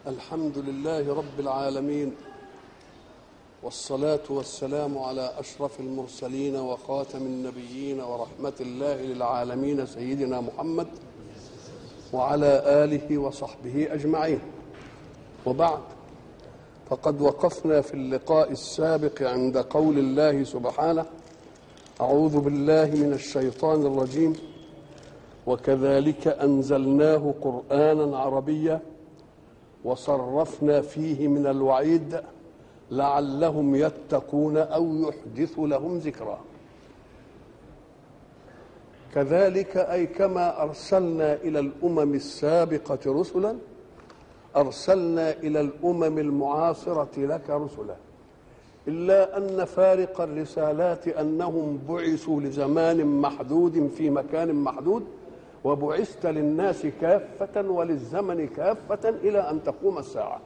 الحمد لله رب العالمين والصلاة والسلام على أشرف المرسلين وخاتم النبيين ورحمة الله للعالمين سيدنا محمد وعلى آله وصحبه أجمعين وبعد فقد وقفنا في اللقاء السابق عند قول الله سبحانه أعوذ بالله من الشيطان الرجيم وكذلك أنزلناه قرآنا عربيا وصرفنا فيه من الوعيد لعلهم يتقون او يحدث لهم ذكرا كذلك اي كما ارسلنا الى الامم السابقه رسلا ارسلنا الى الامم المعاصره لك رسلا الا ان فارق الرسالات انهم بعثوا لزمان محدود في مكان محدود وبعثت للناس كافه وللزمن كافه الى ان تقوم الساعه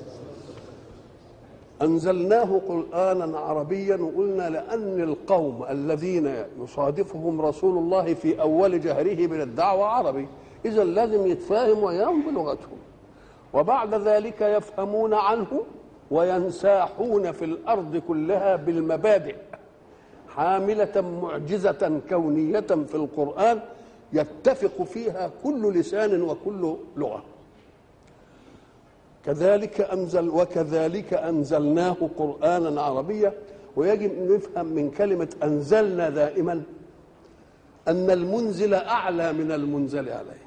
أنزلناه قرآنا عربيا وقلنا لأن القوم الذين يصادفهم رسول الله في أول جهره بالدعوة عربي إذا لازم يتفاهم ويام بلغتهم وبعد ذلك يفهمون عنه وينساحون في الأرض كلها بالمبادئ حاملة معجزة كونية في القرآن يتفق فيها كل لسان وكل لغه كذلك أنزل وكذلك أنزلناه قرآنا عربيا ويجب أن نفهم من كلمة أنزلنا دائما أن المنزل أعلى من المنزل عليه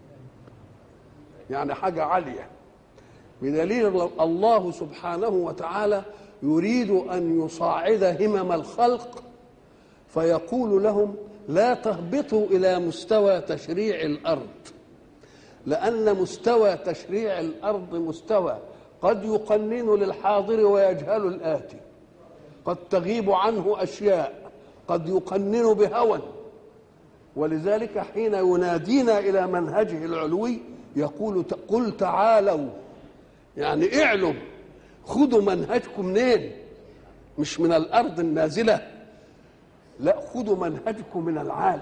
يعني حاجة عالية بدليل الله سبحانه وتعالى يريد أن يصعد همم الخلق فيقول لهم لا تهبطوا إلى مستوى تشريع الأرض لأن مستوى تشريع الأرض مستوى قد يقنن للحاضر ويجهل الآتي قد تغيب عنه أشياء قد يقنن بهوى ولذلك حين ينادينا إلى منهجه العلوي يقول قل تعالوا يعني اعلم خذوا منهجكم منين مش من الأرض النازلة لا خذوا منهجكم من العالي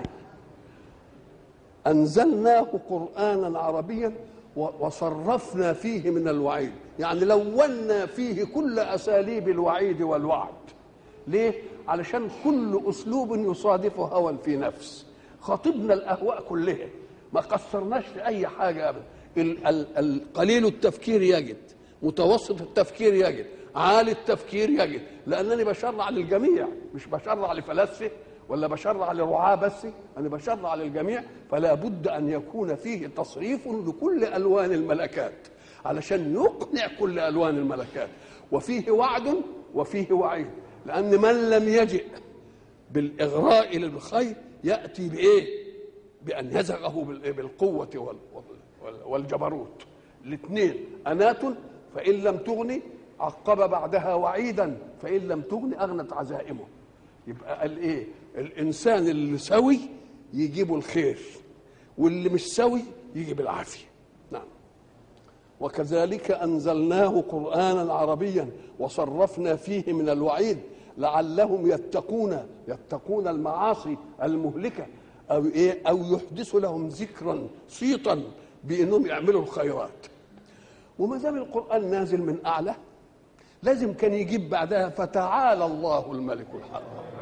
أنزلناه قرآنا عربيا وصرفنا فيه من الوعيد يعني لونا فيه كل أساليب الوعيد والوعد ليه؟ علشان كل أسلوب يصادف هوى في نفس خاطبنا الأهواء كلها ما قصرناش في أي حاجة أبدا القليل التفكير يجد متوسط التفكير يجد عالي التفكير يجد لأنني بشرع للجميع مش بشرع لفلاسفة ولا بشرع لرعاة بس أنا بشرع للجميع فلا بد أن يكون فيه تصريف لكل ألوان الملكات علشان يقنع كل ألوان الملكات وفيه وعد وفيه وعيد لأن من لم يجئ بالإغراء للخير يأتي بإيه؟ بأن يزغه بالقوة والجبروت الاثنين أنات فإن لم تغني عقب بعدها وعيدا فإن لم تغني أغنت عزائمه يبقى قال ايه الانسان اللي سوي يجيب الخير واللي مش سوي يجيب العافيه نعم وكذلك انزلناه قرانا عربيا وصرفنا فيه من الوعيد لعلهم يتقون يتقون المعاصي المهلكه او ايه او يحدث لهم ذكرا صيتا بانهم يعملوا الخيرات وما دام القران نازل من اعلى لازم كان يجيب بعدها فتعالى الله الملك الحق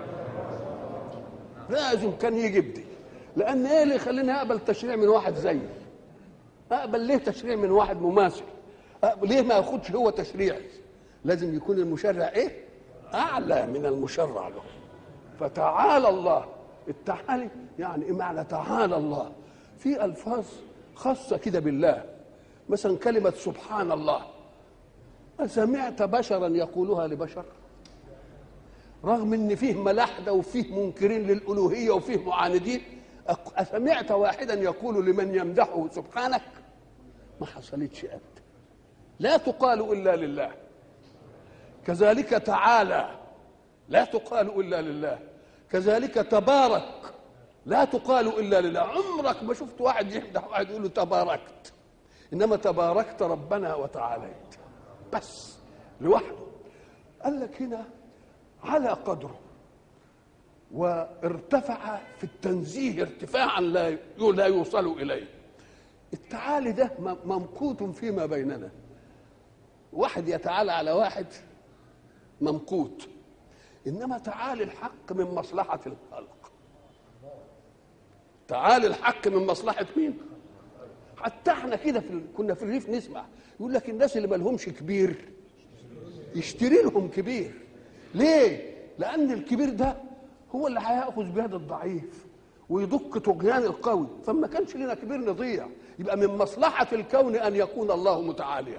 لازم كان يجيب دي لان ايه اللي يخليني اقبل تشريع من واحد زيي اقبل ليه تشريع من واحد مماثل أقبل ليه ما ياخدش هو تشريعي لازم يكون المشرع ايه اعلى من المشرع له فتعالى الله التعالي يعني ايه معنى تعالى الله في الفاظ خاصه كده بالله مثلا كلمه سبحان الله أسمعت بشرا يقولها لبشر رغم ان فيه ملاحده وفيه منكرين للالوهيه وفيه معاندين أسمعت واحدا يقول لمن يمدحه سبحانك ما حصلتش ابدا لا تقال الا لله كذلك تعالى لا تقال الا لله كذلك تبارك لا تقال الا لله عمرك ما شفت واحد يمدح واحد يقول له تباركت انما تباركت ربنا وتعاليت بس لوحده قال لك هنا على قدره وارتفع في التنزيه ارتفاعا لا لا يوصل اليه التعالي ده ممقوت فيما بيننا واحد يتعالى على واحد ممقوت انما تعالي الحق من مصلحه الخلق تعالي الحق من مصلحه مين حتى احنا كده في ال- كنا في الريف نسمع يقول لك الناس اللي ما لهمش كبير يشتري لهم كبير ليه لان الكبير ده هو اللي هياخذ بيد الضعيف ويدق طغيان القوي فما كانش لنا كبير نضيع يبقى من مصلحه الكون ان يكون الله متعاليا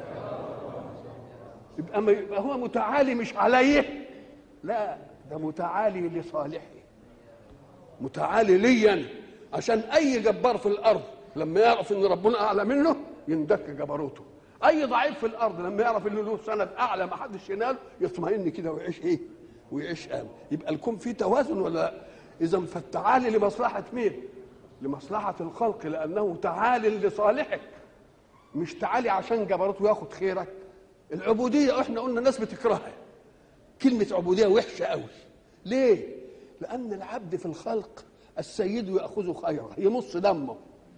يبقى, ما يبقى هو متعالي مش عليه لا ده متعالي لصالحه متعالي ليا عشان اي جبار في الارض لما يعرف ان ربنا اعلى منه يندك جبروته اي ضعيف في الارض لما يعرف ان له سند اعلى ما حدش ينال يطمئن كده ويعيش ايه ويعيش امن يبقى الكون فيه توازن ولا لا اذا فالتعالي لمصلحه مين لمصلحه الخلق لانه تعالي لصالحك مش تعالي عشان جبروته ياخد خيرك العبوديه احنا قلنا الناس بتكرهها كلمة عبودية وحشة قوي ليه؟ لأن العبد في الخلق السيد يأخذ خيره يمص دمه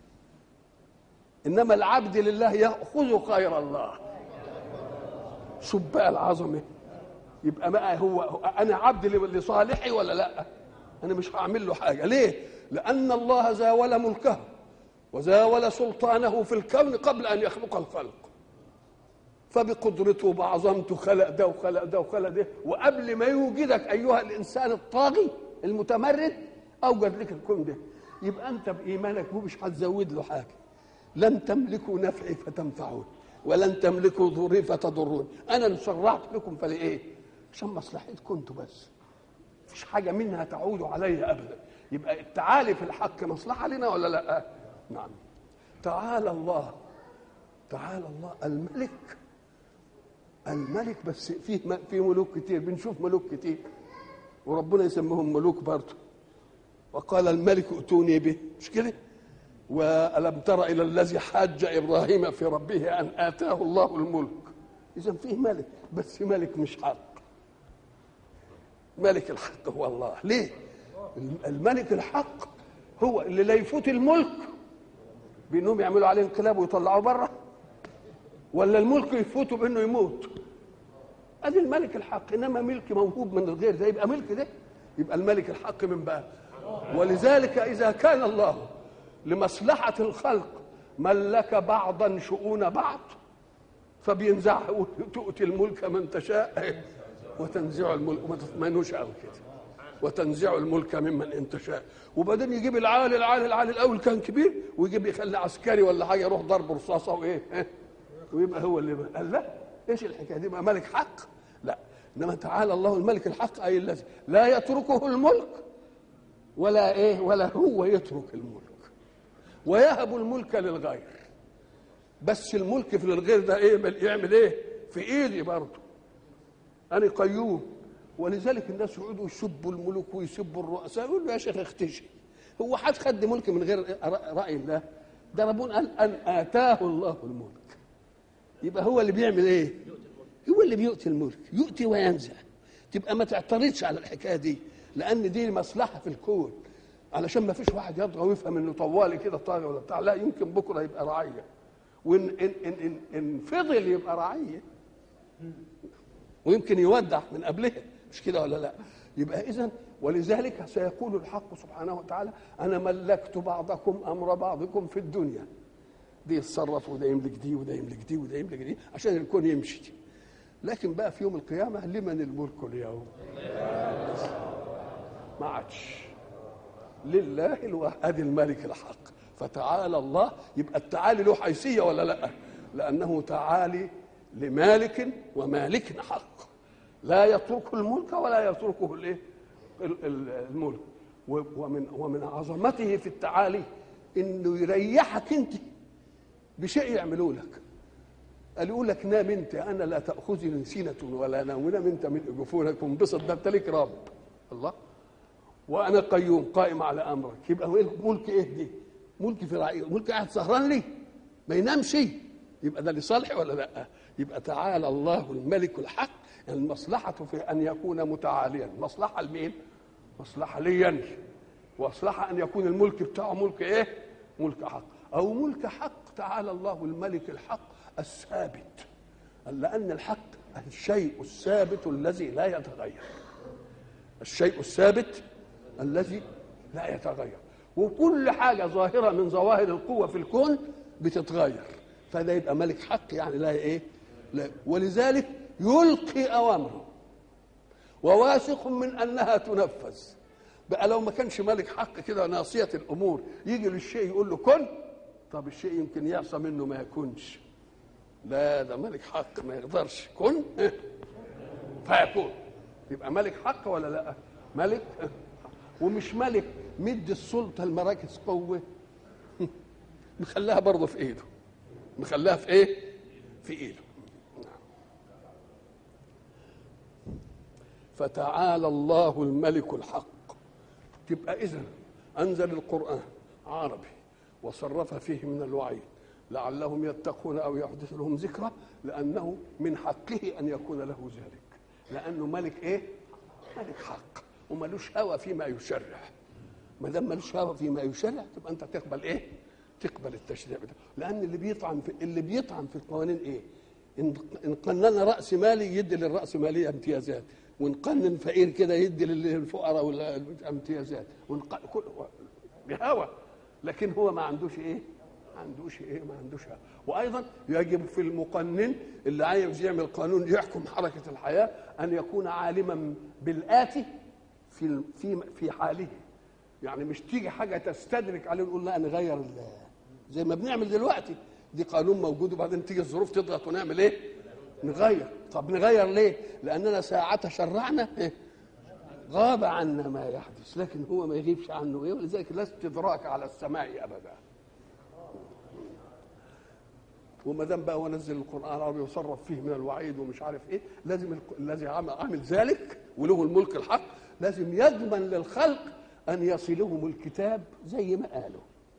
إنما العبد لله يأخذ خير الله شوف بقى العظمة يبقى بقى هو أنا عبد لصالحي ولا لا؟ أنا مش هعمل له حاجة ليه؟ لأن الله زاول ملكه وزاول سلطانه في الكون قبل أن يخلق الخلق فبقدرته وبعظمته خلق ده وخلق ده وخلق ده وقبل ما يوجدك ايها الانسان الطاغي المتمرد اوجد لك الكون ده يبقى انت بايمانك مش هتزود له حاجه لن تملكوا نفعي فتنفعون ولن تملكوا ضري فتضرون انا اللي شرعت لكم فلايه عشان مصلحتكم انتوا بس مفيش حاجه منها تعود علي ابدا يبقى التعالي في الحق مصلحه لنا ولا لا نعم تعالى الله تعالى الله الملك الملك بس فيه في ملوك كتير بنشوف ملوك كتير وربنا يسميهم ملوك برضه وقال الملك ائتوني به مش كده والم تر الى الذي حاج ابراهيم في ربه ان اتاه الله الملك اذا فيه ملك بس ملك مش حق ملك الحق هو الله ليه الملك الحق هو اللي لا يفوت الملك بانهم يعملوا عليه انقلاب ويطلعوه بره ولا الملك يفوته بانه يموت ادي الملك الحق انما ملك موهوب من الغير ده يبقى ملك ده يبقى الملك الحق من بقى ولذلك اذا كان الله لمصلحه الخلق ملك بعضا شؤون بعض فبينزع تؤتي الملك من تشاء وتنزع الملك وما تطمئنوش قوي كده وتنزع الملك ممن ان تشاء وبعدين يجيب العالي العالي العالي الاول كان كبير ويجيب يخلي عسكري ولا حاجه يروح ضرب رصاصه وايه ويبقى هو اللي قال لا ايش الحكايه دي بقى ملك حق لا انما تعالى الله الملك الحق اي الذي لا يتركه الملك ولا ايه ولا هو يترك الملك ويهب الملك للغير بس الملك في الغير ده ايه يعمل ايه في ايدي برضه انا قيوم ولذلك الناس يقعدوا يسبوا الملوك ويسبوا الرؤساء يقول له يا شيخ اختشي هو حد خد ملك من غير راي الله ده ربنا قال ان اتاه الله الملك يبقى هو اللي بيعمل ايه هو اللي بيؤتي الملك يؤتي وينزع تبقى ما تعترضش على الحكايه دي لان دي مصلحه في الكون علشان ما فيش واحد يطغى ويفهم انه طوالي كده طاغي ولا بتاع لا يمكن بكره يبقى رعيه وان ان ان ان, إن فضل يبقى رعيه ويمكن يودع من قبلها مش كده ولا لا يبقى اذا ولذلك سيقول الحق سبحانه وتعالى انا ملكت بعضكم امر بعضكم في الدنيا دي يتصرف وده يملك دي وده يملك دي وده يملك دي عشان الكون يمشي لكن بقى في يوم القيامه لمن الملك اليوم ما عادش لله الواحد الملك الحق فتعالى الله يبقى التعالي له حيثيه ولا لا لانه تعالي لمالك ومالك حق لا يترك الملك ولا يتركه الايه الملك ومن ومن عظمته في التعالي انه يريحك انت بشيء يعملوا لك قال يقول لك نام انت انا لا تاخذني سينه ولا نوم نام انت من جفونك وانبسط ده انت ليك رب الله وانا قيوم قائم على امرك يبقى ملك ايه دي؟ ملك في رعيه ملك قاعد سهران لي ما ينامش يبقى ده لصالحي ولا لا؟ يبقى تعالى الله الملك الحق المصلحة في أن يكون متعاليا مصلحة لمين؟ مصلحة ليا مصلحة أن يكون الملك بتاعه ملك إيه؟ ملك حق أو ملك حق تعالى الله الملك الحق الثابت قال لان الحق الشيء الثابت الذي لا يتغير الشيء الثابت الذي لا يتغير وكل حاجة ظاهرة من ظواهر القوة في الكون بتتغير فده يبقى ملك حق يعني لا ايه لا ولذلك يلقي أوامره وواثق من أنها تنفذ بقى لو ما كانش ملك حق كده ناصية الأمور يجي للشيء يقول له كن طب الشيء يمكن يعصى منه ما يكونش لا ده ملك حق ما يقدرش كن فيكون يبقى ملك حق ولا لا ملك ومش ملك مد السلطه لمراكز قوه مخليها برضه في ايده مخليها في ايه في ايده فتعالى الله الملك الحق تبقى اذا انزل القران عربي وصرف فيه من الوعيد لعلهم يتقون او يحدث لهم ذكرى لانه من حقه ان يكون له ذلك لانه ملك ايه ملك حق وملوش هوى فيما يشرع ما دام ملوش هوى فيما يشرع تبقى انت تقبل ايه تقبل التشريع بتاعه لان اللي بيطعن في اللي بيطعن في القوانين ايه ان ان قننا راس مالي يدي للراس ماليه امتيازات وان قنن فقير كده يدي للفقراء والامتيازات بهوى لكن هو ما عندوش ايه ما عندوش ايه ما عندوش هوى. وايضا يجب في المقنن اللي عايز يعمل قانون يحكم حركه الحياه ان يكون عالما بالاتي في في في حاله يعني مش تيجي حاجه تستدرك عليه ونقول لا نغير زي ما بنعمل دلوقتي دي قانون موجود وبعدين تيجي الظروف تضغط ونعمل ايه نغير طب نغير ليه لاننا ساعة شرعنا إيه؟ غاب عنا ما يحدث لكن هو ما يغيبش عنه ايه ولذلك لا استدراك على السماء ابدا وما دام بقى هو نزل القران العربي وصرف فيه من الوعيد ومش عارف ايه لازم الذي عامل ذلك وله الملك الحق لازم يضمن للخلق ان يصلهم الكتاب زي ما قالوا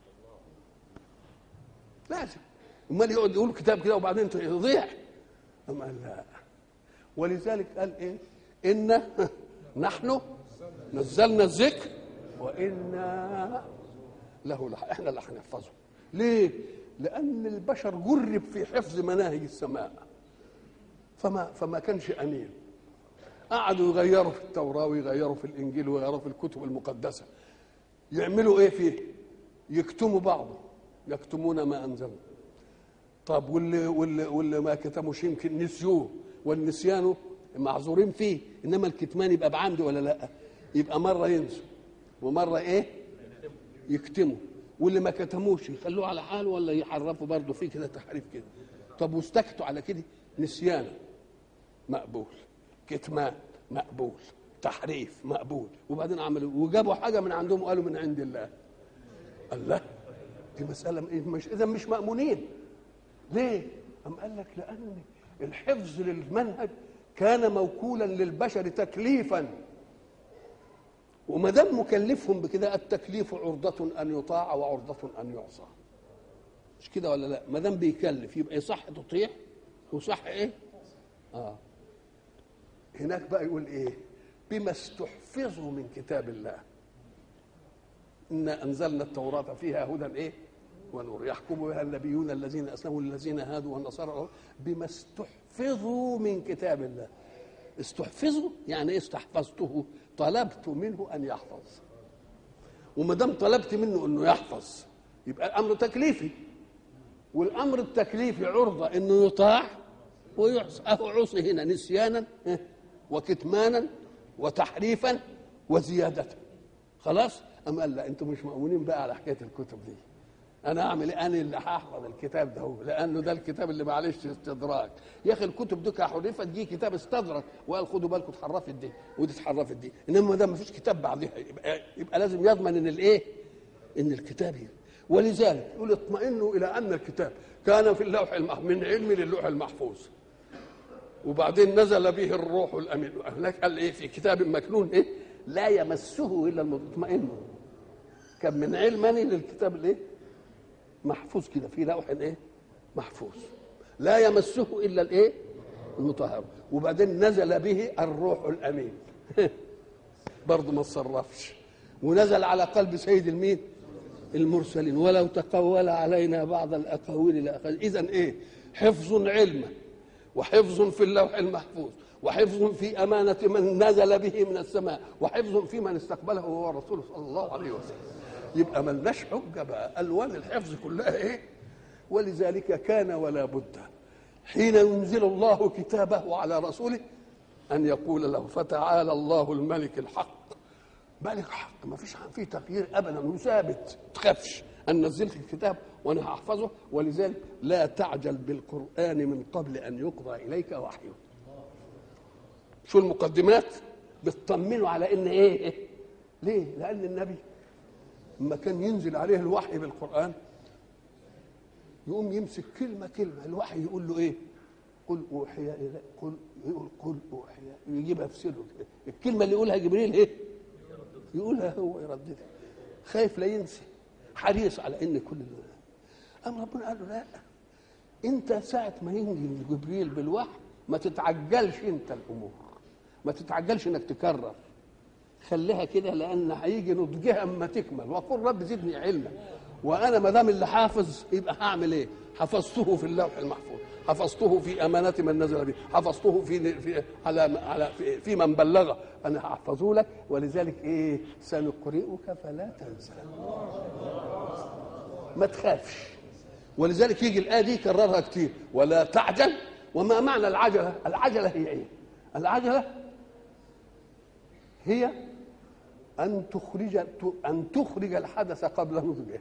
لازم امال يقعد يقول كتاب كده وبعدين يضيع أم قال لا ولذلك قال ايه إن نحن نزلنا الذكر وإنا له لح... احنا اللي هنحفظه ليه لأن البشر جرب في حفظ مناهج السماء فما فما كانش أمين قعدوا يغيروا في التوراة ويغيروا في الإنجيل ويغيروا في الكتب المقدسة يعملوا إيه فيه يكتموا بعضه يكتمون ما أنزلنا طب واللي واللي واللي ما كتموش يمكن نسيوه والنسيان معذورين فيه انما الكتمان يبقى بعمد ولا لا يبقى مره ينسوا ومره ايه يكتموا واللي ما كتموش يخلوه على حاله ولا يحرفوا برضه فيه كده تحريف كده طب واستكتوا على كده نسيان مقبول كتمان مقبول تحريف مقبول وبعدين عملوا وجابوا حاجه من عندهم وقالوا من عند الله الله دي مساله مش اذا مش مامونين ليه؟ أم قال لك لأن الحفظ للمنهج كان موكولا للبشر تكليفا وما دام مكلفهم بكده التكليف عرضة أن يطاع وعرضة أن يعصى مش كده ولا لا؟ ما دام بيكلف يبقى يصح تطيع وصح إيه؟ آه هناك بقى يقول إيه؟ بما استحفظوا من كتاب الله إنا أنزلنا التوراة فيها هدى إيه؟ ونور يحكم بها النبيون الذين اسلموا للذين هادوا والنصارى بما استحفظوا من كتاب الله استحفظوا يعني ايه استحفظته طلبت منه ان يحفظ وما دام طلبت منه انه يحفظ يبقى الامر تكليفي والامر التكليفي عرضه انه يطاع ويعصى اهو عصي هنا نسيانا وكتمانا وتحريفا وزياده خلاص أم قال لا انتم مش مؤمنين بقى على حكايه الكتب دي انا اعمل ايه انا اللي هحفظ الكتاب ده هو لانه ده الكتاب اللي معلش استدراك يا اخي الكتب دي حرفت دي كتاب استدرك وقال خدوا بالكم اتحرفت دي ودي اتحرفت دي انما ده ما فيش كتاب بعدها يبقى, يبقى لازم يضمن ان الايه ان الكتاب هي. ولذلك يقول اطمئنوا الى ان الكتاب كان في اللوح المحفوظ من علم للوح المحفوظ وبعدين نزل به الروح الامين هناك قال ايه في كتاب مكنون ايه لا يمسه الا المطمئن كان من علمني للكتاب الايه محفوظ كده في لوح ايه محفوظ لا يمسه الا الايه المطهر وبعدين نزل به الروح الامين برضه ما تصرفش ونزل على قلب سيد المين المرسلين ولو تقول علينا بعض الاقاويل لاخذ اذا ايه حفظ علما وحفظ في اللوح المحفوظ وحفظ في أمانة من نزل به من السماء وحفظ في من استقبله هو الرسول صلى الله عليه وسلم يبقى ملناش حجة بقى ألوان الحفظ كلها إيه ولذلك كان ولا بد حين ينزل الله كتابه على رسوله أن يقول له فتعالى الله الملك الحق ملك حق ما فيش فيه تغيير أبدا وثابت تخافش أن نزلت الكتاب وأنا هحفظه ولذلك لا تعجل بالقرآن من قبل أن يقضى إليك وحيه شو المقدمات بتطمنوا على ان ايه, إيه؟ ليه لان النبي لما كان ينزل عليه الوحي بالقران يقوم يمسك كلمه كلمه الوحي يقول له ايه قل اوحي الي قل يقول قل اوحي يجيبها في سره كده الكلمه اللي يقولها جبريل ايه يقولها هو يرددها خايف لا ينسى حريص على ان كل ده أم ربنا قال له لا انت ساعه ما ينزل جبريل بالوحي ما تتعجلش انت الامور ما تتعجلش انك تكرر خليها كده لان هيجي نضجها اما تكمل وقل رب زدني علما وانا ما دام اللي حافظ يبقى هعمل ايه؟ حفظته في اللوح المحفوظ حفظته في امانه من نزل به حفظته في, في على على في, في من بلغه انا هحفظه لك ولذلك ايه سنقرئك فلا تنسى ما تخافش ولذلك يجي الايه دي يكررها كتير ولا تعجل وما معنى العجله العجله هي ايه العجله هي ان تخرج ان تخرج الحدث قبل نضجه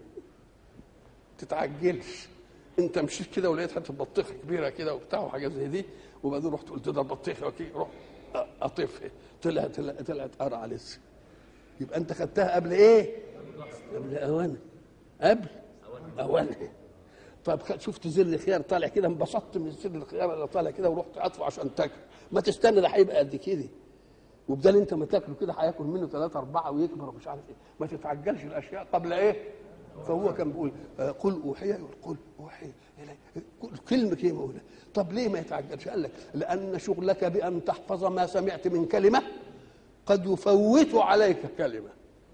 تتعجلش انت مشيت كده ولقيت حته بطيخه كبيره كده وبتاع وحاجات زي دي وبعدين رحت قلت ده البطيخه اوكي روح اطفها طلعت طلعت قرعه لسه يبقى انت خدتها قبل ايه؟ قبل اوانها قبل اوانها طب شفت زر الخيار طالع كده انبسطت من زر الخيار اللي طالع كده ورحت اطفى عشان تاكل ما تستنى ده هيبقى قد كده وبدل انت ما تاكله كده هياكل منه ثلاثة أربعة ويكبر ومش عارف ايه ما تتعجلش الأشياء قبل ايه؟ فهو كان بيقول قل أوحي يقول قل أوحي إلي كلمة كلمة أولى طب ليه ما يتعجلش؟ قال لك لأن شغلك بأن تحفظ ما سمعت من كلمة قد يفوت عليك كلمة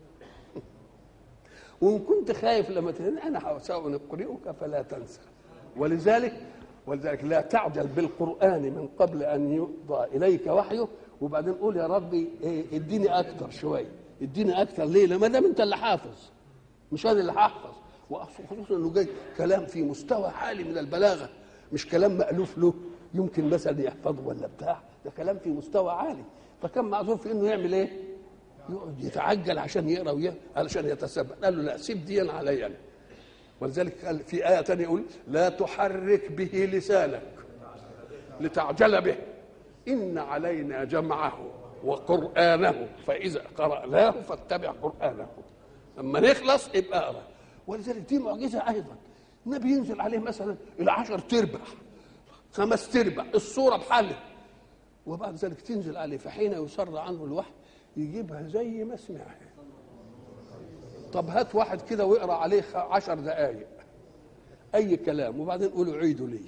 وإن كنت خايف لما تقول أنا سأنقرئك فلا تنسى ولذلك ولذلك لا تعجل بالقرآن من قبل أن يقضى إليك وحيه وبعدين قول يا ربي إيه اديني أكتر شوية اديني أكتر ليه؟ لما دام أنت اللي حافظ مش أنا اللي هحفظ وخصوصا إنه جاي كلام في مستوى عالي من البلاغة مش كلام مألوف له يمكن مثلا يحفظه ولا بتاع ده كلام في مستوى عالي فكان معذور في إنه يعمل إيه؟ يقعد يتعجل عشان يقرا ويقرا علشان يتثبت قال له لا سيب دي عليا أنا ولذلك قال في آية تانية يقول لا تحرك به لسانك لتعجل به إن علينا جمعه وقرآنه فإذا قرأناه فاتبع قرآنه لما نخلص ابقى اقرا ولذلك دي معجزة أيضا النبي ينزل عليه مثلا العشر تربع خمس تربع الصورة بحالها وبعد ذلك تنزل عليه فحين يسر عنه الوحي يجيبها زي ما سمعها طب هات واحد كده واقرا عليه عشر دقايق اي كلام وبعدين قولوا عيدوا لي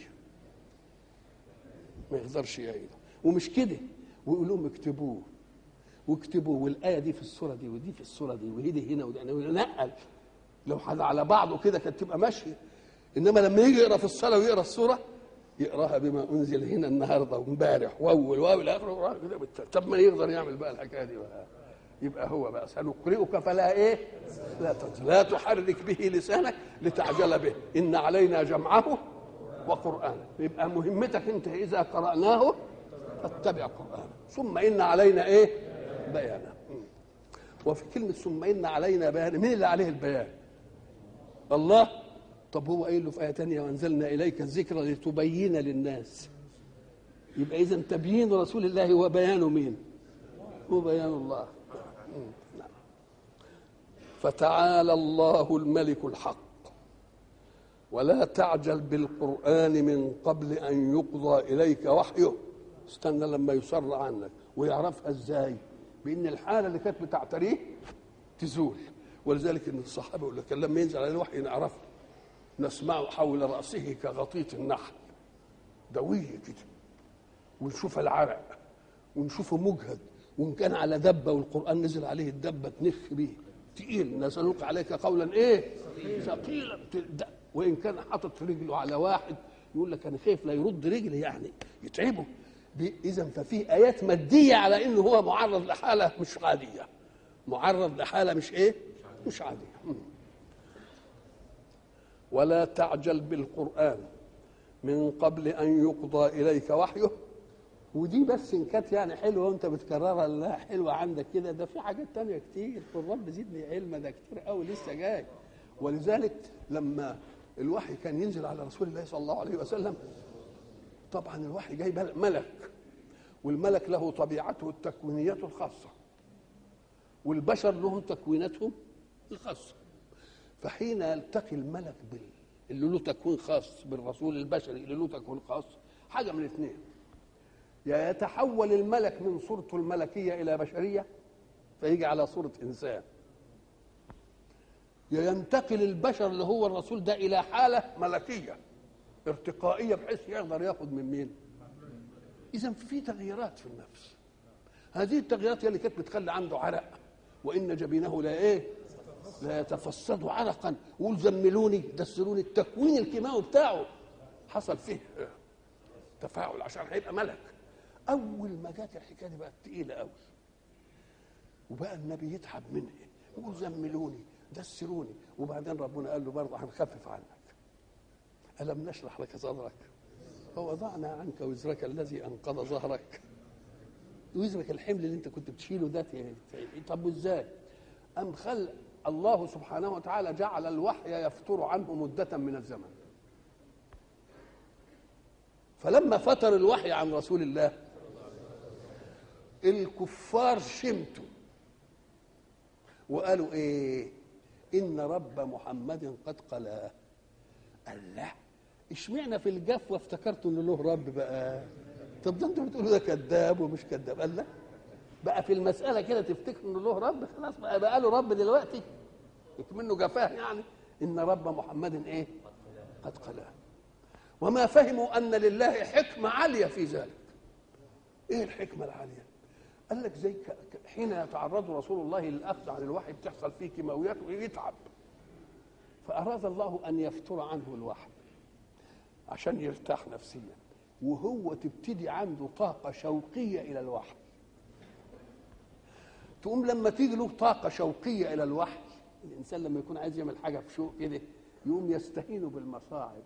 ما يقدرش يعيده ومش كده ويقول لهم اكتبوه واكتبوه والايه دي في السوره دي ودي في السوره دي وهدي هنا ودي نقل لو حد على بعضه كده كانت تبقى ماشيه انما لما يجي يقرا في الصلاه ويقرا السوره يقراها بما انزل هنا النهارده وامبارح واول واول اخر طب ما يقدر يعمل بقى الحكايه دي بقى يبقى هو بقى سنقرئك فلا ايه لا تنسى لا تحرك به لسانك لتعجل به ان علينا جمعه وقرانه يبقى مهمتك انت اذا قراناه فاتبع قرانه ثم ان علينا ايه بيانه وفي كلمه ثم ان علينا بيانه مين اللي عليه البيان الله طب هو قايل له في ايه ثانيه وانزلنا اليك الذكر لتبين للناس يبقى اذا تبيين رسول الله هو بيان مين هو بيان الله نعم. فتعالى الله الملك الحق ولا تعجل بالقرآن من قبل أن يقضى إليك وحيه استنى لما يسر عنك ويعرفها ازاي بان الحاله اللي كانت بتعتريه تزول ولذلك ان الصحابه يقول لك لما ينزل عليه الوحي نعرفه نسمعه حول راسه كغطيط النحل دويه كده ونشوف العرق ونشوفه مجهد وان كان على دبه والقران نزل عليه الدبه تنخ بيه تقيل نسألك عليك قولا ايه ثقيلا وان كان حاطط رجله على واحد يقول لك انا خايف لا يرد رجلي يعني يتعبه اذا ففي ايات ماديه على انه هو معرض لحاله مش عاديه معرض لحاله مش ايه مش عاديه م. ولا تعجل بالقران من قبل ان يقضى اليك وحيه ودي بس ان كانت يعني حلوه وانت بتكررها لا حلوه عندك كده ده في حاجات تانية كتير في الرب زدني علما ده كتير قوي لسه جاي ولذلك لما الوحي كان ينزل على رسول الله صلى الله عليه وسلم طبعا الوحي جاي ملك والملك له طبيعته التكوينية الخاصة والبشر لهم تكويناتهم الخاصة فحين يلتقي الملك بال اللي له تكوين خاص بالرسول البشري اللي له تكوين خاص حاجة من اثنين يا يتحول الملك من صورته الملكية إلى بشرية فيجي على صورة إنسان يا ينتقل البشر اللي هو الرسول ده إلى حالة ملكية ارتقائية بحيث يقدر ياخد من مين؟ إذا في تغييرات في النفس هذه التغييرات هي اللي كانت بتخلي عنده عرق وإن جبينه لا إيه؟ لا يتفسد عرقا وقول زملوني دسروني التكوين الكيماوي بتاعه حصل فيه تفاعل عشان هيبقى ملك اول ما جت الحكايه دي بقت تقيله قوي وبقى النبي يتعب منها يقول زملوني دسروني وبعدين ربنا قال له برضه هنخفف عنك الم نشرح لك صدرك ووضعنا عنك وزرك الذي انقض ظهرك وزرك الحمل اللي انت كنت بتشيله ده طب وازاي؟ ام خل الله سبحانه وتعالى جعل الوحي يفتر عنه مده من الزمن فلما فتر الوحي عن رسول الله الكفار شمتوا وقالوا ايه ان رب محمد قد قلاه قال لا اشمعنى في الجفوه افتكرتوا ان له رب بقى طب ده انتوا بتقولوا ده كذاب ومش كذاب قال لا بقى في المساله كده تفتكروا ان له رب خلاص بقى, بقى له رب دلوقتي منه جفاه يعني ان رب محمد ايه قد قلاه وما فهموا ان لله حكمه عاليه في ذلك ايه الحكمه العاليه قال لك زي حين يتعرض رسول الله للاخذ عن الوحي بتحصل فيه كيماويات ويتعب فاراد الله ان يفتر عنه الوحي عشان يرتاح نفسيا وهو تبتدي عنده طاقه شوقيه الى الوحي تقوم لما تيجي له طاقه شوقيه الى الوحي الانسان لما يكون عايز يعمل حاجه في شوق كده يقوم يستهين بالمصاعب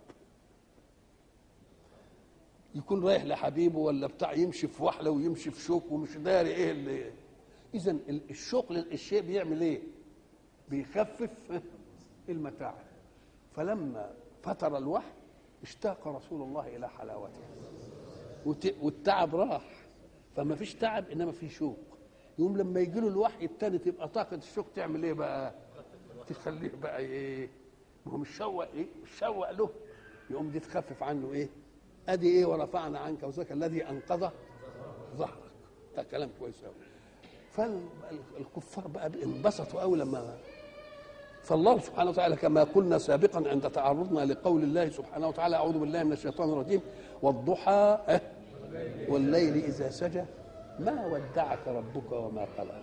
يكون رايح لحبيبه ولا بتاع يمشي في وحله ويمشي في شوك ومش داري ايه اللي اذا الشوق للشيء بيعمل ايه؟ بيخفف المتاعب فلما فتر الوحي اشتاق رسول الله الى حلاوته والتعب راح فما فيش تعب انما في شوق يوم لما يجي له الوحي الثاني تبقى طاقه الشوق تعمل ايه بقى؟ تخليه بقى ايه؟ ما هو مش شوق ايه؟ مش شوق له يقوم دي تخفف عنه ايه؟ ادي ايه ورفعنا عنك وزرك الذي انقذ ظهرك ده كلام كويس قوي فالكفار بقى انبسطوا قوي لما فالله سبحانه وتعالى كما قلنا سابقا عند تعرضنا لقول الله سبحانه وتعالى اعوذ بالله من الشيطان الرجيم والضحى والليل اذا سجى ما ودعك ربك وما قلى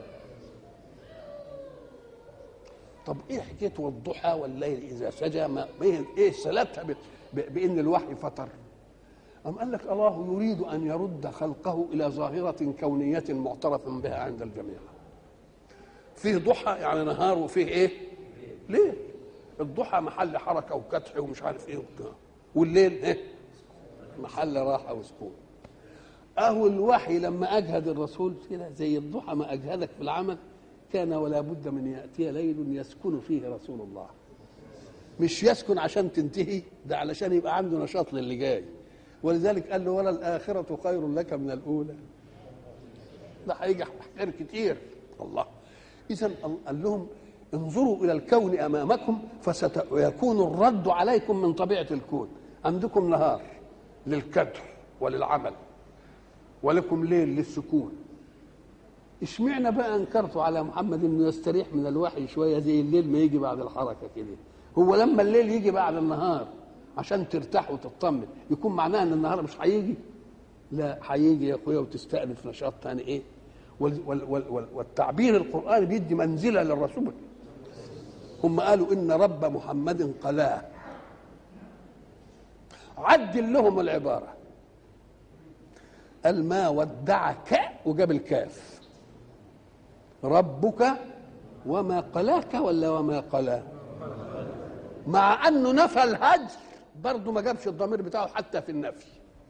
طب ايه حكايه والضحى والليل اذا سجى ما ايه صلتها بان الوحي فتر أم قال لك الله يريد أن يرد خلقه إلى ظاهرة كونية معترف بها عند الجميع فيه ضحى يعني نهار وفيه إيه ليه الضحى محل حركة وكدح ومش عارف إيه وبتاع والليل إيه محل راحة وسكون أهو الوحي لما أجهد الرسول كده زي الضحى ما أجهدك في العمل كان ولا بد من يأتي ليل يسكن فيه رسول الله مش يسكن عشان تنتهي ده علشان يبقى عنده نشاط للي جاي ولذلك قال له ولا الآخرة خير لك من الأولى ده هيجي خير كتير الله إذا قال لهم انظروا إلى الكون أمامكم فسيكون الرد عليكم من طبيعة الكون عندكم نهار للكدح وللعمل ولكم ليل للسكون اشمعنى بقى انكرتوا على محمد انه يستريح من الوحي شويه زي الليل ما يجي بعد الحركه كده هو لما الليل يجي بعد النهار عشان ترتاح وتطمن يكون معناها ان النهار مش هيجي لا هيجي يا اخويا وتستأنف نشاط تاني ايه وال وال وال والتعبير القرآني بيدي منزلة للرسول هم قالوا إن رب محمد قلاه عدل لهم العباره قال ما ودعك وجاب الكاف ربك وما قلاك ولا وما قلا مع انه نفى الهجر برضه ما جابش الضمير بتاعه حتى في النفي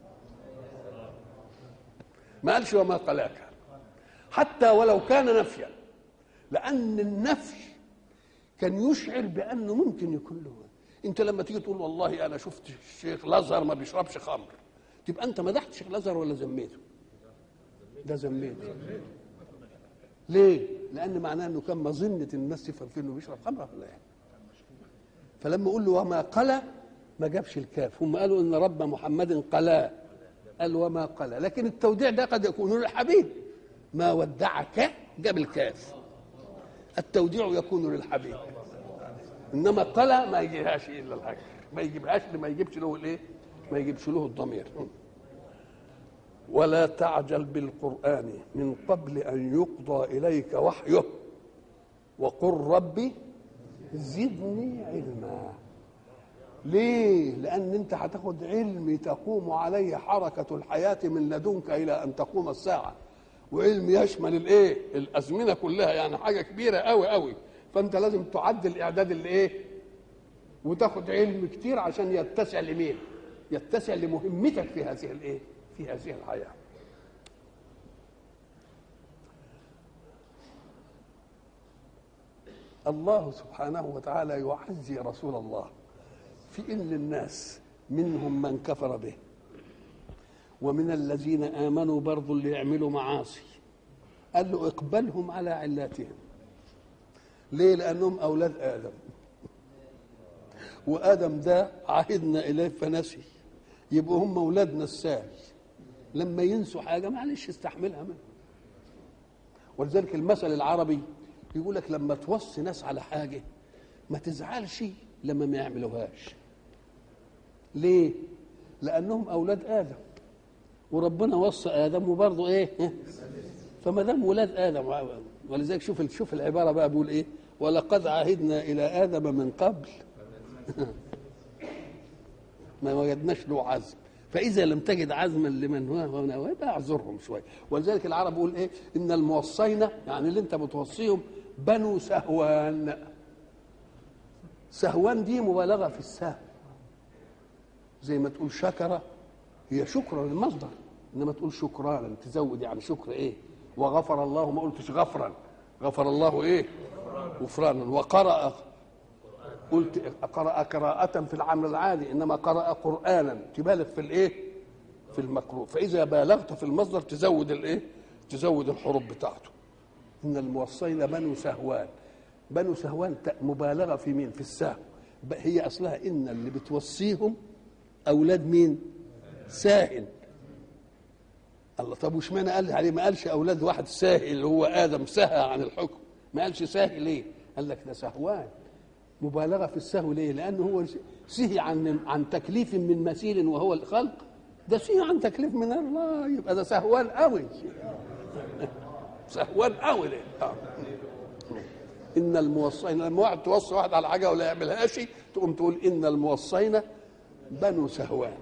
ما قالش وما قلاك حتى ولو كان نفيا لان النفي كان يشعر بانه ممكن يكون له انت لما تيجي تقول والله انا شفت الشيخ الازهر ما بيشربش خمر تبقى انت مدحت الشيخ الازهر ولا ذميته ده ذميته ليه لان معناه انه كان مظنه الناس تفهم فيه انه بيشرب خمره ولا ايه فلما اقول له وما قلى ما جابش الكاف هم قالوا ان رب محمد قلا قال وما قلى لكن التوديع ده قد يكون للحبيب ما ودعك جاب الكاف التوديع يكون للحبيب انما قلى ما يجيبهاش الا الهجر ما يجيبهاش ما يجيبش له الايه ما يجيبش له الضمير ولا تعجل بالقران من قبل ان يقضى اليك وحيه وقل ربي زدني علما ليه لان انت هتاخد علم تقوم عليه حركه الحياه من لدنك الى ان تقوم الساعه وعلم يشمل الايه الازمنه كلها يعني حاجه كبيره قوي قوي فانت لازم تعدل الاعداد اللي ايه وتاخد علم كتير عشان يتسع لمين يتسع لمهمتك في هذه الايه في هذه الحياه الله سبحانه وتعالى يعزي رسول الله في ان الناس منهم من كفر به ومن الذين امنوا برضو اللي يعملوا معاصي قال له اقبلهم على علاتهم ليه لانهم اولاد ادم وادم ده عهدنا اليه فنسي يبقوا هم اولادنا السال لما ينسوا حاجه معلش استحملها منهم ولذلك المثل العربي يقول لك لما توصي ناس على حاجه ما تزعلش لما ما يعملوهاش ليه لانهم اولاد ادم وربنا وصى ادم وبرضه ايه فما دام ولاد ادم ولذلك شوف شوف العباره بقى بيقول ايه ولقد عهدنا الى ادم من قبل ما وجدناش له عزم فاذا لم تجد عزما لمن هو هنا يبقى اعذرهم شويه ولذلك العرب يقول ايه ان الموصين يعني اللي انت بتوصيهم بنو سهوان سهوان دي مبالغه في السهو زي ما تقول شكر هي شكرا للمصدر انما تقول شكرانا تزود يعني شكر ايه وغفر الله ما قلتش غفرا غفر الله ايه غفرانا وقرأ قلت قرأ قراءة في العمل العادي انما قرأ قرآنا تبالغ في الايه في المقروء فاذا بالغت في المصدر تزود الايه تزود الحروف بتاعته ان الموصين بنو سهوان بنو سهوان مبالغه في مين في السهو هي اصلها ان اللي بتوصيهم اولاد مين ساهل الله طب وش معنى قال عليه ما قالش اولاد واحد ساهل اللي هو ادم سهى عن الحكم ما قالش ساهل ليه قال لك ده سهوان مبالغه في السهو ليه لانه هو سهي عن عن تكليف من مثيل وهو الخلق ده سهي عن تكليف من الله يبقى ده سهوان قوي سهوان قوي ليه آه. ان الموصين لما واحد توصي واحد على حاجه ولا يعملهاش تقوم تقول ان الموصين بنو سهوان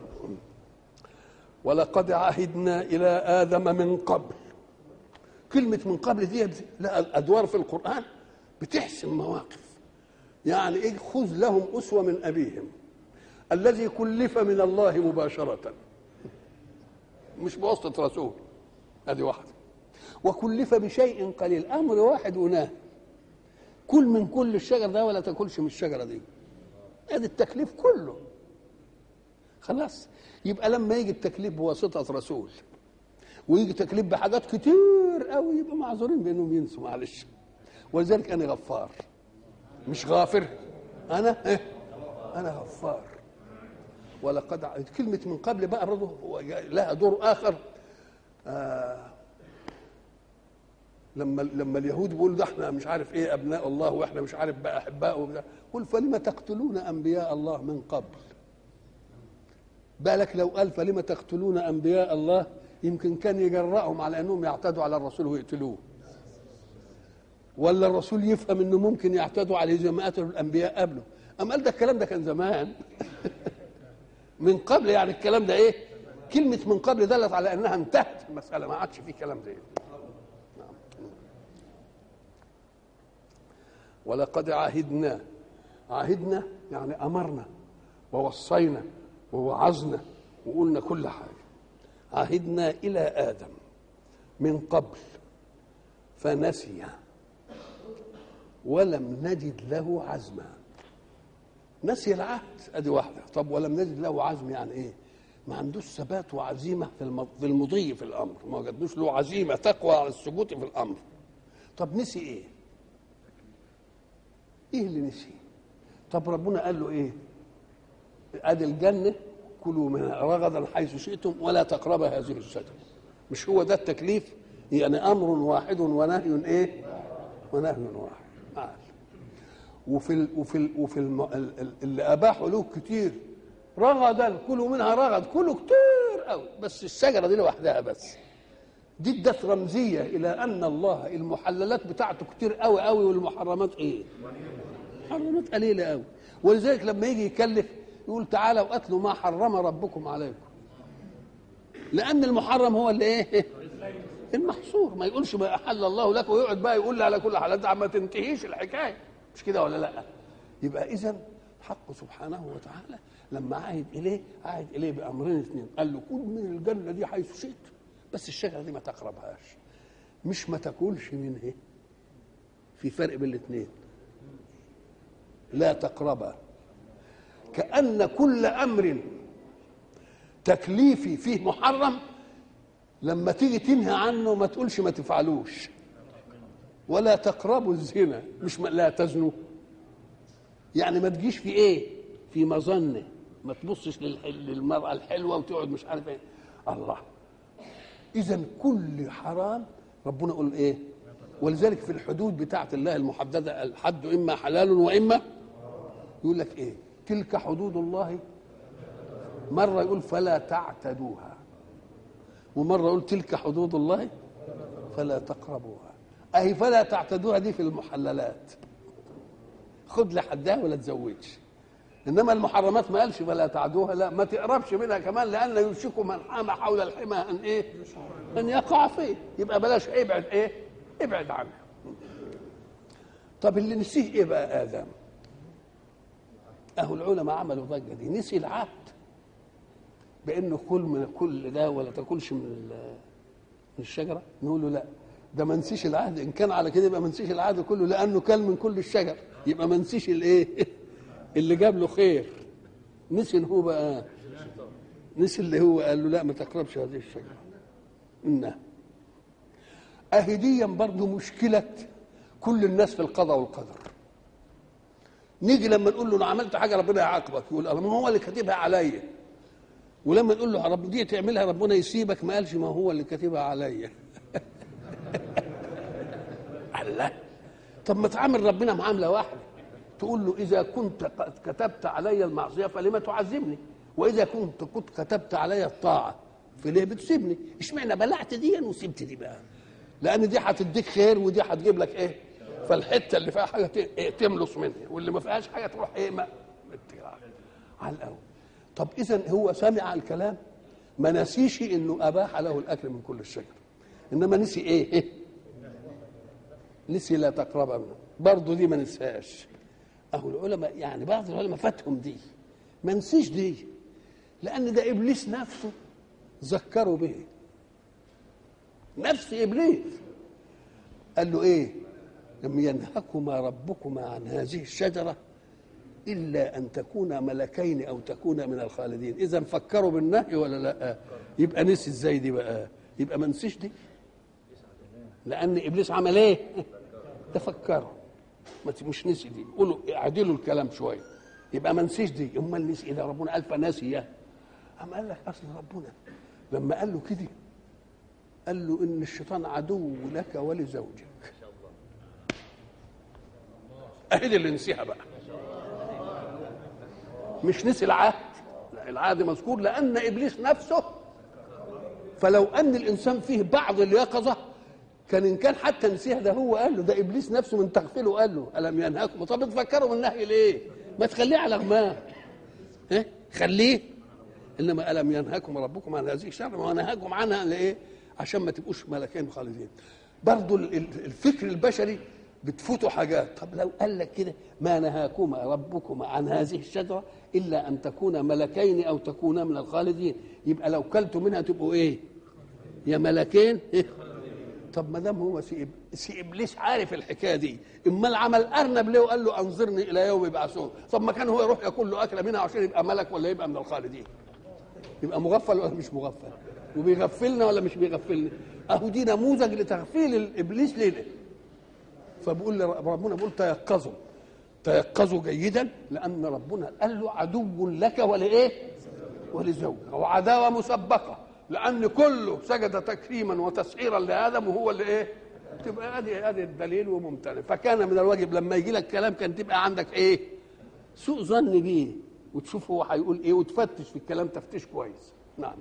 ولقد عهدنا الى ادم من قبل كلمه من قبل دي لها الادوار في القران بتحسم مواقف يعني ايه خذ لهم اسوه من ابيهم الذي كلف من الله مباشره مش بواسطه رسول ادي واحده وكلف بشيء قليل امر واحد ونهي كل من كل الشجر ده ولا تاكلش من الشجره دي ادي التكليف كله خلاص يبقى لما يجي التكليف بواسطه رسول ويجي تكليف بحاجات كتير قوي يبقى معذورين بانهم ينسوا معلش ولذلك انا غفار مش غافر انا إيه؟ انا غفار ولقد كلمه من قبل بقى برضه لها دور اخر آه لما لما اليهود بيقولوا ده احنا مش عارف ايه ابناء الله واحنا مش عارف بقى احباء قل فلم تقتلون انبياء الله من قبل بالك لو قال فلم تقتلون انبياء الله يمكن كان يجرأهم على انهم يعتدوا على الرسول ويقتلوه ولا الرسول يفهم انه ممكن يعتدوا عليه زي ما قتلوا الانبياء قبله اما قال ده الكلام ده كان زمان من قبل يعني الكلام ده ايه كلمه من قبل دلت على انها انتهت المساله ما عادش في كلام ده ولقد عهدنا عهدنا يعني امرنا ووصينا ووعظنا وقلنا كل حاجه عهدنا الى ادم من قبل فنسي ولم نجد له عزما نسي العهد ادي واحده طب ولم نجد له عزم يعني ايه ما عندوش ثبات وعزيمه في في المضي في الامر ما وجدوش له عزيمه تقوى على الثبوت في الامر طب نسي ايه ايه اللي نسي طب ربنا قال له ايه ادي الجنه كلوا منها رغدا حيث شئتم ولا تقربا هذه الشجره مش هو ده التكليف يعني امر واحد ونهي ايه ونهي واحد قال وفي ال وفي ال وفي ال اللي اباحوا له كتير رغدا كلوا منها رغد كلوا كتير قوي بس الشجره دي لوحدها بس دي ادت رمزيه الى ان الله المحللات بتاعته كتير قوي قوي والمحرمات ايه؟ محرمات قليله قوي ولذلك لما يجي يكلف يقول تعالوا واتلوا ما حرم ربكم عليكم لان المحرم هو اللي ايه؟ المحصور ما يقولش ما احل الله لك ويقعد بقى يقول لي على كل حال ما تنتهيش الحكايه مش كده ولا لا؟ يبقى اذا الحق سبحانه وتعالى لما عهد اليه عهد اليه بامرين اثنين قال له كل من الجنه دي حيث شئت بس الشجره دي ما تقربهاش مش ما تاكلش منها في فرق بين الاثنين لا تقربا كأن كل أمر تكليفي فيه محرم لما تيجي تنهى عنه ما تقولش ما تفعلوش ولا تقربوا الزنا مش ما لا تزنوا يعني ما تجيش في ايه في مظنه ما تبصش للمرأة الحلوة وتقعد مش عارف ايه الله إذا كل حرام ربنا يقول ايه ولذلك في الحدود بتاعة الله المحددة الحد إما حلال وإما يقول لك ايه تلك حدود الله مرة يقول فلا تعتدوها ومرة يقول تلك حدود الله فلا تقربوها أهي فلا تعتدوها دي في المحللات خد لحدها ولا تزوجش انما المحرمات ما قالش فلا تعدوها لا ما تقربش منها كمان لان يوشك من حام حول الحمى ان ايه ان يقع فيه يبقى بلاش ابعد ايه ابعد عنها طب اللي نسيه ايه بقى ادم اهو العلماء عملوا ضجه دي نسي العهد بانه كل من كل ده ولا تاكلش من من الشجره نقول له لا ده ما نسيش العهد ان كان على كده يبقى ما نسيش العهد كله لانه كل من كل الشجر يبقى ما نسيش الايه اللي جاب له خير نسي ان هو بقى نسي اللي هو قال له لا ما تقربش هذه الشجره انها اهديا برضه مشكله كل الناس في القضاء والقدر نيجي لما نقول له انا عملت حاجه ربنا يعاقبك يقول الله ما هو اللي كاتبها عليا ولما نقول له رب دي تعملها ربنا يسيبك ما قالش ما هو اللي كاتبها عليا الله طب ما تعامل ربنا معامله واحده تقول له اذا كنت كتبت علي المعصيه فلما تعذبني واذا كنت كنت كتبت علي الطاعه فليه بتسيبني اشمعنى بلعت دي وسبت دي بقى لان دي هتديك خير ودي هتجيب لك ايه فالحته اللي فيها حاجه إيه تملص منها واللي ما فيهاش حاجه تروح ايه ما على الاول طب اذا هو سمع الكلام ما نسيش انه اباح له الاكل من كل الشجر انما نسي ايه, إيه؟ نسي لا تقرب منه برضه دي ما نساش اهو العلماء يعني بعض العلماء فاتهم دي ما نسيش دي لان ده ابليس نفسه ذكروا به نفس ابليس قال له ايه لم ينهكما ربكما عن هذه الشجره الا ان تكونا ملكين او تكونا من الخالدين اذا فكروا بالنهي ولا لا يبقى نسي ازاي دي بقى يبقى ما نسيش دي لان ابليس عمل ايه تفكروا ما مش نسي دي قولوا اعدلوا الكلام شويه يبقى ما نسيش دي امال نسي ايه ده ربنا قال فناسي أم قال لك اصل ربنا لما قال له كده قال له ان الشيطان عدو لك ولزوجك اهي اللي نسيها بقى مش نسي العهد لا العهد مذكور لان ابليس نفسه فلو ان الانسان فيه بعض اليقظه كان ان كان حتى نسيها ده هو قال له ده ابليس نفسه من تغفيله قال له الم ينهاكم طب تفكروا من النهي ليه؟ ما تخليه على غماه ها خليه انما الم ينهاكم ربكم عن هذه الشر ونهاكم عنها لايه عشان ما تبقوش ملكين خالدين برضو ال- ال- الفكر البشري بتفوتوا حاجات طب لو قال لك كده ما نهاكما ربكما عن هذه الشجره الا ان تكونا ملكين او تكونا من الخالدين يبقى لو كلتوا منها تبقوا ايه يا ملكين إيه؟ طب ما دام هو سي, إب- سي ابليس عارف الحكايه دي امال عمل ارنب ليه وقال له انظرني الى يوم يبعثون طب ما كان هو يروح ياكل له اكله منها عشان يبقى ملك ولا يبقى من الخالدين يبقى مغفل ولا مش مغفل وبيغفلنا ولا مش بيغفلنا اهو دي نموذج لتغفيل الابليس ليه فبقول لي ربنا بيقول تيقظوا تيقظوا جيدا لان ربنا قال له عدو لك ولايه ولزوجك وعداوه مسبقه لان كله سجد تكريما وتسعيرا لادم وهو اللي ايه تبقى ادي ادي الدليل وممتنع فكان من الواجب لما يجي لك كلام كان تبقى عندك ايه سوء ظن بيه وتشوف هو هيقول ايه وتفتش في الكلام تفتيش كويس نعم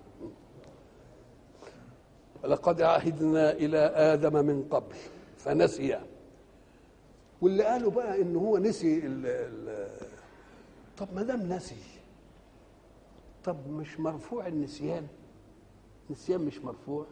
لقد عهدنا الى ادم من قبل فنسي واللي قالوا بقى ان هو نسي ال ال طب ما دام نسي طب مش مرفوع النسيان النسيان مش مرفوع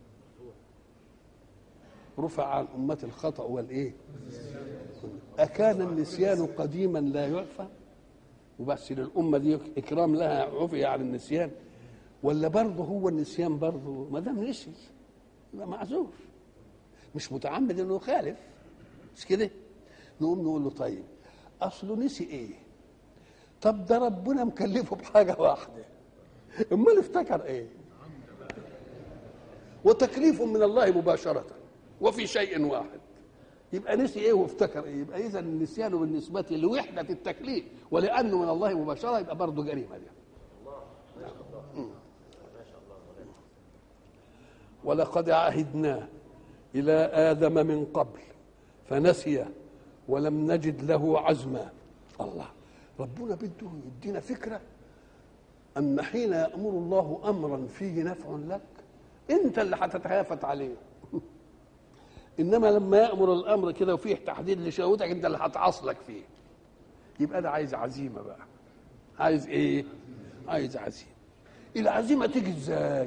رفع عن أمة الخطأ والإيه أكان النسيان قديما لا يعفى وبس للأمة دي إكرام لها عفي عن النسيان ولا برضه هو النسيان برضه ما دام نسي يبقى معذور مش متعمد انه يخالف مش كده نقوم نقول له طيب اصله نسي ايه طب ده ربنا مكلفه بحاجه واحده امال افتكر ايه وتكليف من الله مباشره وفي شيء واحد يبقى نسي ايه وافتكر ايه يبقى اذا النسيان بالنسبه لوحده التكليف ولانه من الله مباشره يبقى برضه جريمه دي ولقد عهدنا إلى آدم من قبل فنسي ولم نجد له عزما الله ربنا بده يدينا فكرة أن حين يأمر الله أمرا فيه نفع لك أنت اللي هتتهافت عليه إنما لما يأمر الأمر كده وفيه تحديد لشهوتك أنت اللي هتعصلك فيه يبقى ده عايز عزيمة بقى عايز إيه؟ عايز عزيمة العزيمة تيجي إزاي؟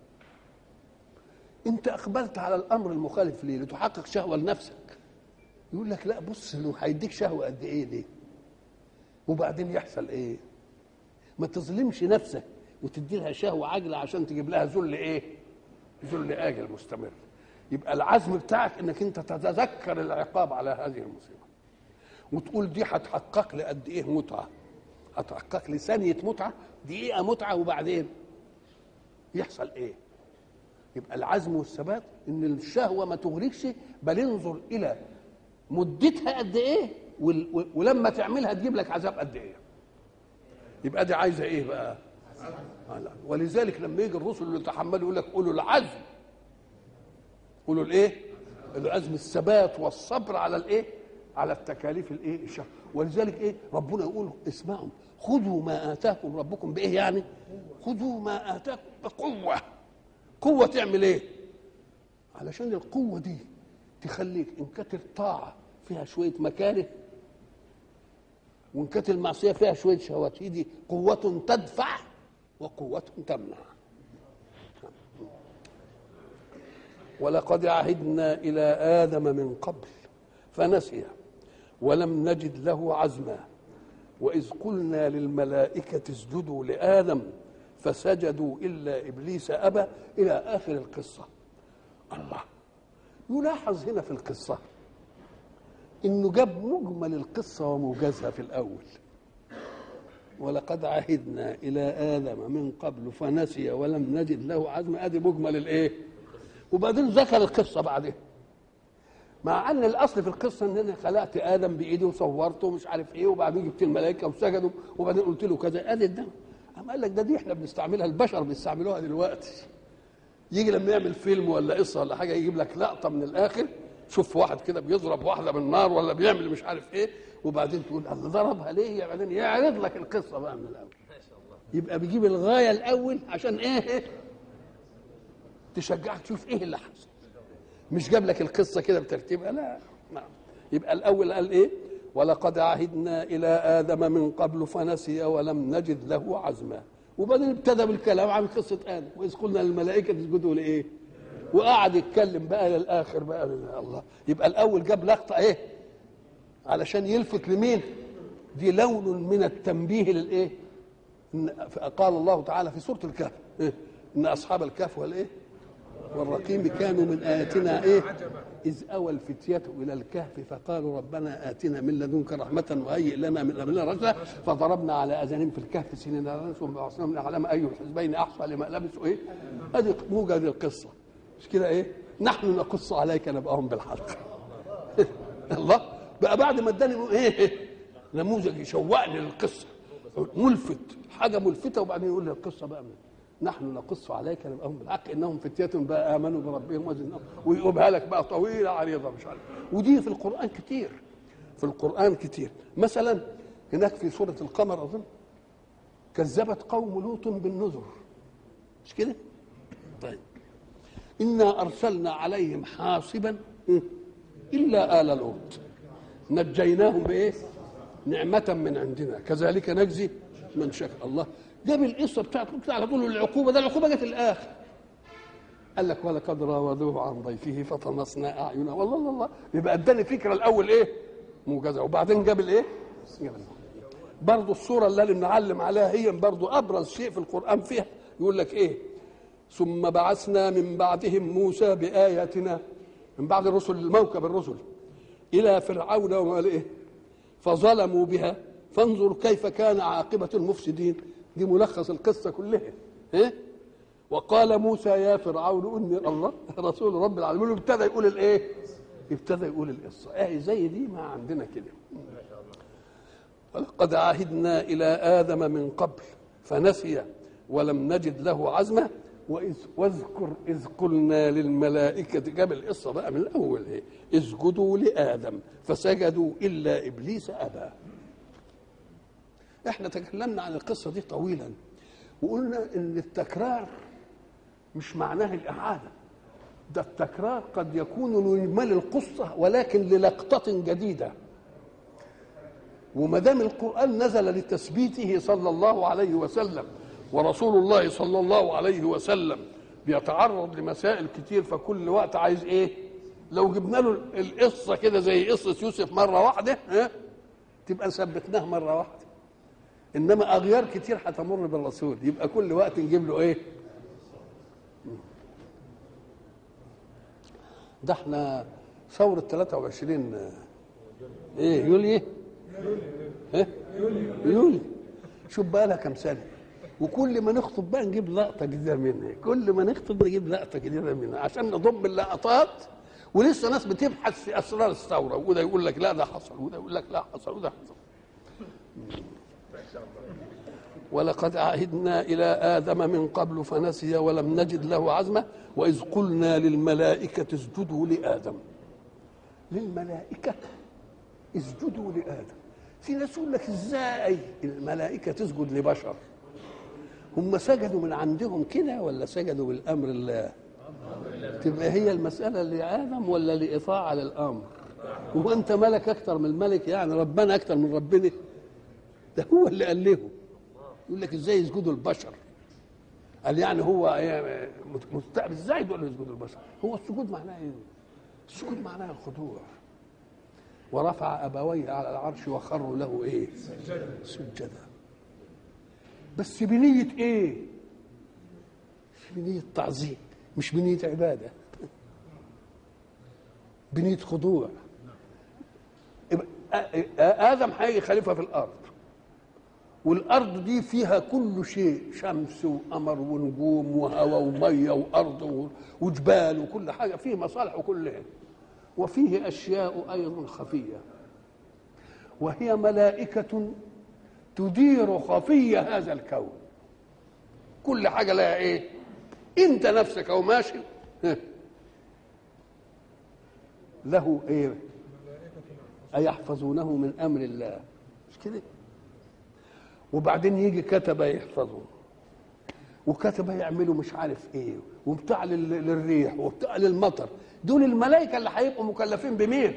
انت اقبلت على الامر المخالف ليه لتحقق شهوه لنفسك يقول لك لا بص لو هيديك شهوه قد ايه ليه وبعدين يحصل ايه ما تظلمش نفسك وتدي لها شهوه عاجله عشان تجيب لها ذل ايه ذل اجل مستمر يبقى العزم بتاعك انك انت تتذكر العقاب على هذه المصيبه وتقول دي هتحقق لي قد ايه متعه هتحقق لي ثانيه متعه دقيقه متعه وبعدين يحصل ايه يبقى العزم والثبات ان الشهوه ما تغرقش بل انظر الى مدتها قد ايه وال- ولما تعملها تجيب لك عذاب قد ايه يبقى دي عايزه ايه بقى آه لا. ولذلك لما يجي الرسل اللي يتحملوا يقول لك قولوا العزم قولوا الايه العزم الثبات والصبر على الايه على التكاليف الايه الشهوة ولذلك ايه ربنا يقول اسمعوا خذوا ما اتاكم ربكم بايه يعني خذوا ما اتاكم بقوه قوة تعمل ايه؟ علشان القوة دي تخليك إن كانت الطاعة فيها شوية مكاره وإن كانت المعصية فيها شوية شهوات هي دي قوة تدفع وقوة تمنع ولقد عهدنا إلى آدم من قبل فنسي ولم نجد له عزما وإذ قلنا للملائكة اسجدوا لآدم فسجدوا إلا إبليس أبى إلى آخر القصة الله يلاحظ هنا في القصة إنه جاب مجمل القصة وموجزها في الأول ولقد عهدنا إلى آدم من قبل فنسي ولم نجد له عزما أدي مجمل الإيه وبعدين ذكر القصة بعدين مع ان الاصل في القصه ان انا خلقت ادم بايدي وصورته ومش عارف ايه وبعدين جبت الملائكه وسجدوا وبعدين قلت له كذا ادي الدم قام قال لك ده دي احنا بنستعملها البشر بيستعملوها دلوقتي يجي لما يعمل فيلم ولا قصه ولا حاجه يجيب لك لقطه من الاخر شوف واحد كده بيضرب واحده بالنار ولا بيعمل مش عارف ايه وبعدين تقول الله ضربها ليه بعدين يعرض لك القصه بقى من الاول يبقى بيجيب الغايه الاول عشان ايه تشجعك تشوف ايه اللي حصل مش جاب لك القصه كده بترتيبها لا نعم يبقى الاول قال ايه ولقد عهدنا الى ادم من قبل فنسي ولم نجد له عزما وبعدين ابتدى بالكلام عن قصه ادم واذ قلنا للملائكه تسجدوا لايه وقعد يتكلم بقى للاخر بقى الله يبقى الاول جاب لقطه ايه علشان يلفت لمين دي لون من التنبيه للايه إن قال الله تعالى في سوره الكهف إيه؟ ان اصحاب الكهف والايه والرقيم كانوا من آياتنا إيه إذ أوى الفتية إلى الكهف فقالوا ربنا آتنا من لدنك رحمة وهيئ لنا من أمرنا رشدا فضربنا على أذانهم في الكهف سنين ثم بعثناهم لنعلم أي الحزبين أحصى لما لبثوا إيه هذه موجة هذه القصة مش كده إيه نحن نقص عليك نبأهم بالحق الله بقى بعد ما اداني ايه نموذج يشوقني للقصه ملفت حاجه ملفته وبعدين يقول لي القصه بقى من نحن نقص عليك نبأهم بالحق انهم فتية بقى امنوا بربهم وزنهم ويقومها لك بقى طويله عريضه مش عارف ودي في القران كتير في القران كتير مثلا هناك في سوره القمر اظن كذبت قوم لوط بالنذر مش كده؟ طيب انا ارسلنا عليهم حاصبا الا ال لوط نجيناهم بايه؟ نعمة من عندنا كذلك نجزي من شكر الله جاب القصه بتاعت على طول العقوبه ده العقوبه جت الاخر قال لك ولقد راودوه عن ضيفه فطمسنا اعينه والله الله الله يبقى اداني فكره الاول ايه؟ موجزه وبعدين جاب الايه؟ جاب برضه الصوره اللي بنعلم عليها هي برضه ابرز شيء في القران فيها يقول لك ايه؟ ثم بعثنا من بعدهم موسى باياتنا من بعد الرسل الموكب الرسل الى فرعون وما ايه؟ فظلموا بها فانظر كيف كان عاقبة المفسدين دي ملخص القصة كلها إيه؟ وقال موسى يا فرعون اني الله رسول رب العالمين ابتدى يقول الايه ابتدى يقول القصه ايه زي دي ما عندنا كده ولقد عهدنا الى ادم من قبل فنسي ولم نجد له عزمه وإذ واذكر إذ قلنا للملائكة جاب القصة بقى من الأول إيه اسجدوا لآدم فسجدوا إلا إبليس أبى احنا تكلمنا عن القصة دي طويلا وقلنا إن التكرار مش معناه الإعادة ده التكرار قد يكون لإجمال القصة ولكن للقطة جديدة وما دام القرآن نزل لتثبيته صلى الله عليه وسلم ورسول الله صلى الله عليه وسلم بيتعرض لمسائل كتير فكل وقت عايز ايه لو جبنا له القصه كده زي قصه يوسف مره واحده ها تبقى ثبتناها مره واحده انما اغيار كتير هتمر بالرسول يبقى كل وقت نجيب له ايه ده احنا ثورة 23 ايه يوليو ايه يوليو شوف بقى لها كام سنه وكل ما نخطب بقى نجيب لقطه جديده منها كل ما نخطب نجيب لقطه جديده منها عشان نضم اللقطات ولسه ناس بتبحث في اسرار الثوره وده يقول لك لا ده حصل وده يقول لك لا حصل وده حصل ولقد عهدنا الى ادم من قبل فنسي ولم نجد له عزمه واذ قلنا للملائكه اسجدوا لادم للملائكه اسجدوا لادم في ناس يقول لك ازاي الملائكه تسجد لبشر هم سجدوا من عندهم كده ولا سجدوا بالامر الله تبقى هي المساله لادم ولا لاطاعه للامر هو انت ملك اكتر من الملك يعني ربنا اكتر من ربنا ده هو اللي قال لهم يقول لك ازاي يسجدوا البشر قال يعني هو مستقبل ازاي دول يسجدوا البشر هو السجود معناه ايه السجود معناه الخضوع ورفع ابويه على العرش وخروا له ايه سجدا بس بنية ايه مش بنية تعظيم مش بنية عبادة بنية خضوع آدم هيجي خليفة في الأرض والأرض دي فيها كل شيء شمس وقمر ونجوم وهواء ومية وأرض وجبال وكل حاجة فيه مصالح وكلها وفيه أشياء أيضا خفية وهي ملائكة تدير خفي هذا الكون كل حاجه لها ايه انت نفسك او ماشي له ايه ايحفظونه من امر الله مش كده وبعدين يجي كتبه يحفظه وكتبه يعملوا مش عارف ايه وبتاع للريح وبتاع للمطر دول الملائكه اللي هيبقوا مكلفين بمين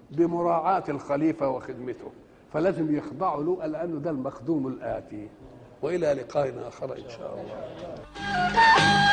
بمراعاه الخليفه وخدمته فلازم يخضعوا له لانه ده المخدوم الاتي والى لقاء اخر ان شاء الله